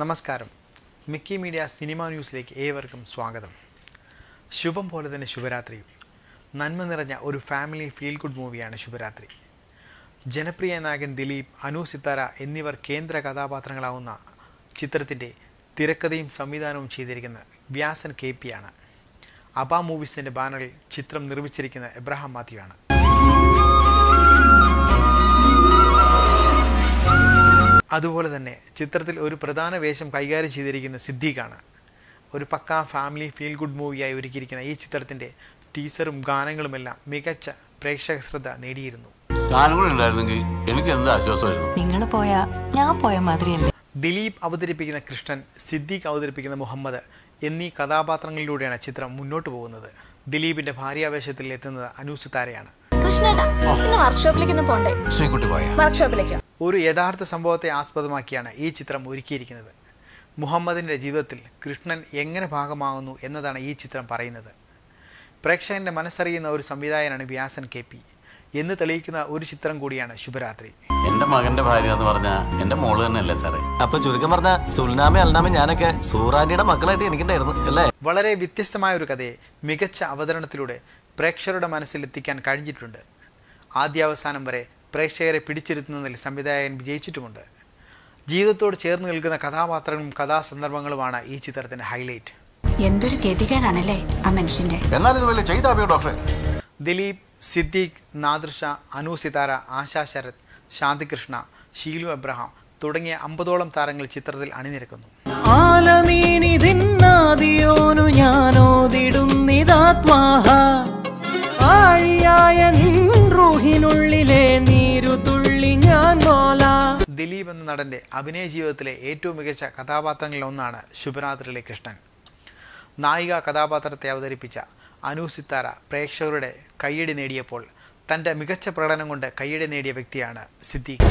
നമസ്കാരം Mickey media cinema ന്യൂസിലേക്ക് ഏവർക്കും സ്വാഗതം ശുഭം പോലെ തന്നെ ശുഭരാത്രിയും നന്മ നിറഞ്ഞ ഒരു ഫാമിലി ഫീൽ ഗുഡ് മൂവിയാണ് ശുഭരാത്രി ജനപ്രിയ നായകൻ ദിലീപ് അനു സിത്താര എന്നിവർ കേന്ദ്ര കഥാപാത്രങ്ങളാവുന്ന ചിത്രത്തിൻ്റെ തിരക്കഥയും സംവിധാനവും ചെയ്തിരിക്കുന്ന വ്യാസൻ കെ പി ആണ് അബ മൂവീസിൻ്റെ ബാനറിൽ ചിത്രം നിർമ്മിച്ചിരിക്കുന്ന എബ്രഹാം മാത്യു ആണ് അതുപോലെ തന്നെ ചിത്രത്തിൽ ഒരു പ്രധാന വേഷം കൈകാര്യം ചെയ്തിരിക്കുന്ന സിദ്ദീഖാണ് ഒരു പക്കാ ഫാമിലി ഫീൽ ഗുഡ് മൂവിയായി ഒരുക്കിയിരിക്കുന്ന ഈ ചിത്രത്തിൻ്റെ ടീസറും ഗാനങ്ങളുമെല്ലാം മികച്ച പ്രേക്ഷക ശ്രദ്ധ നേടിയിരുന്നു ഗാനം കൂടെ ഉണ്ടായിരുന്നെങ്കിൽ എനിക്ക് എന്ത് ആശ്വാസമായിരുന്നു നിങ്ങൾ പോയാ ഞാൻ പോയ മാതിരിയല്ലേ ദിലീപ് അവതരിപ്പിക്കുന്ന കൃഷ്ണൻ സിദ്ദീഖ് അവതരിപ്പിക്കുന്ന മുഹമ്മദ് എന്നീ കഥാപാത്രങ്ങളിലൂടെയാണ് ചിത്രം മുന്നോട്ട് പോകുന്നത് ദിലീപിന്റെ ഭാര്യാവേശത്തിൽ എത്തുന്നത് അനൂസ് താരയാണ് കൃഷ്ണേട്ടാ ഇന്ന് വർക്ക്ഷോപ്പിലേക്ക് ഒന്ന് പോണ്ടേ ശ്രീകുട്ടി പോയ വർക്ക്ഷോപ്പിലേക്കോ ഒരു യഥാർത്ഥ സംഭവത്തെ ആസ്പദമാക്കിയാണ് ഈ ചിത്രം ഒരുക്കിയിരിക്കുന്നത് മുഹമ്മദിൻ്റെ ജീവിതത്തിൽ കൃഷ്ണൻ എങ്ങനെ ഭാഗമാകുന്നു എന്നതാണ് ഈ ചിത്രം പറയുന്നത് പ്രേക്ഷകന്റെ മനസ്സറിയുന്ന ഒരു സംവിധായകനാണ് വ്യാസൻ കെ പി എന്ന് തെളിയിക്കുന്ന ഒരു ചിത്രം കൂടിയാണ് ശുഭരാത്രി എന്റെ മകന്റെ ഭാര്യ എന്ന് പറഞ്ഞ എന്റെ മോള് തന്നെയല്ലേ സാറേ അപ്പൊ ചുരുക്കം പറഞ്ഞ സുൽനാമി അൽനാമി ഞാനൊക്കെ സൂറാനിയുടെ മക്കളായിട്ട് എനിക്കുണ്ടായിരുന്നു അല്ലേ വളരെ വ്യത്യസ്തമായ ഒരു കഥയെ മികച്ച അവതരണത്തിലൂടെ പ്രേക്ഷകരുടെ മനസ്സിൽ എത്തിക്കാൻ കഴിഞ്ഞിട്ടുണ്ട് ആദ്യാവസാനം വരെ പ്രേക്ഷകരെ പിടിച്ചിരുത്തുന്നതിൽ സംവിധായകൻ വിജയിച്ചിട്ടുമുണ്ട് ജീവിതത്തോട് ചേർന്ന് നിൽക്കുന്ന കഥാപാത്രങ്ങളും കഥാസന്ദർഭങ്ങളുമാണ് ഈ ചിത്രത്തിന്റെ ഹൈലൈറ്റ് എന്തൊരു ഗതികേടാണല്ലേ ആ മനുഷ്യന്റെ എന്നാൽ ഇത് വലിയ ചെയ്താപിയോ ഡോക്ടറെ ദിലീപ് സിദ്ദീഖ് നാദൃഷ അനു സിതാര ആശാ ശരത് ശാന്തികൃഷ്ണ ഷീലു എബ്രഹാം തുടങ്ങിയ അമ്പതോളം താരങ്ങൾ ചിത്രത്തിൽ അണിനിരക്കുന്നു ആലമീനിതിന്നാദിയോനു ഞാനോതിടുന്നിതാത്മാഹ ആഴിയായ നിൻ റൂഹിനുള്ളിലെ നീരു തുള്ളി ഞാൻ മോല ദിലീപ് എന്ന നടന്റെ അഭിനയ ജീവിതത്തിലെ ഏറ്റവും മികച്ച കഥാപാത്രങ്ങളിൽ ഒന്നാണ് ശുഭരാത്രിയിലെ കൃഷ്ണൻ നായിക കഥാപാത്രത്തെ അവതരിപ്പിച്ച അനു സിത്താര പ്രേക്ഷകരുടെ കയ്യടി നേടിയപ്പോൾ തൻ്റെ മികച്ച പ്രകടനം കൊണ്ട് കയ്യടി നേടിയ വ്യക്തിയാണ് സിദ്ദീഖ്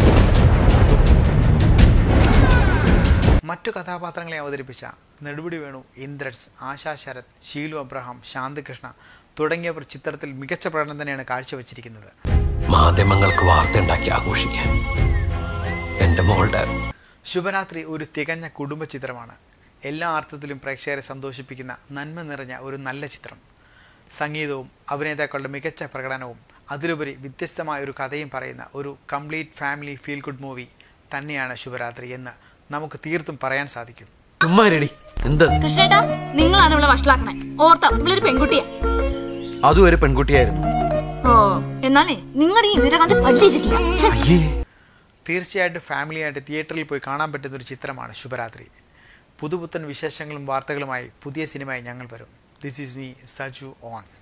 മറ്റു കഥാപാത്രങ്ങളെ അവതരിപ്പിച്ച നെടുപിടി വേണു ഇന്ദ്രൻസ് ആശാ ശരത് ഷീലു അബ്രഹാം ശാന്തികൃഷ്ണ തുടങ്ങിയവർ ചിത്രത്തിൽ മികച്ച പ്രകടനം തന്നെയാണ് കാഴ്ചവെച്ചിരിക്കുന്നത് മാധ്യമങ്ങൾക്ക് വാർത്തയുണ്ടാക്കി ആഘോഷിക്കാൻ എന്റെ മോളുടെ ശുഭരാത്രി ഒരു തികഞ്ഞ കുടുംബ ചിത്രമാണ് എല്ലാ അർത്ഥത്തിലും പ്രേക്ഷകരെ സന്തോഷിപ്പിക്കുന്ന നന്മ നിറഞ്ഞ ഒരു നല്ല ചിത്രം സംഗീതവും അഭിനേതാക്കളുടെ മികച്ച പ്രകടനവും അതിലുപരി വ്യത്യസ്തമായ ഒരു കഥയും പറയുന്ന ഒരു complete family feel good movie തന്നെയാണ് ശുഭരാത്രി എന്ന് നമുക്ക് തീർത്തും പറയാൻ സാധിക്കും ചുമ്മാരടി എന്ത് കൃഷ്ണേട്ടാ നിങ്ങളാണ് ഇവിടെ വഷളാക്കണേ ഓർത്ത ഇവളൊരു പെൺകുട്ടിയാ അതും ഒരു പെൺകുട്ടിയായിരുന്നു ഓ എന്നാലേ നിങ്ങളുടെ ഈ ഇന്ദിരാഗാന്ധി പഠിച്ചിട്ടില്ല തീർച്ചയായിട്ടും ഫാമിലിയായിട്ട് തിയേറ്ററിൽ പോയി കാണാൻ പറ്റുന്ന ഒരു ചിത്രമാണ് ശുഭരാത്രി പുതുപുത്തൻ വിശേഷങ്ങളും വാർത്തകളുമായി പുതിയ സിനിമയായി ഞങ്ങൾ വരും this is me Saju on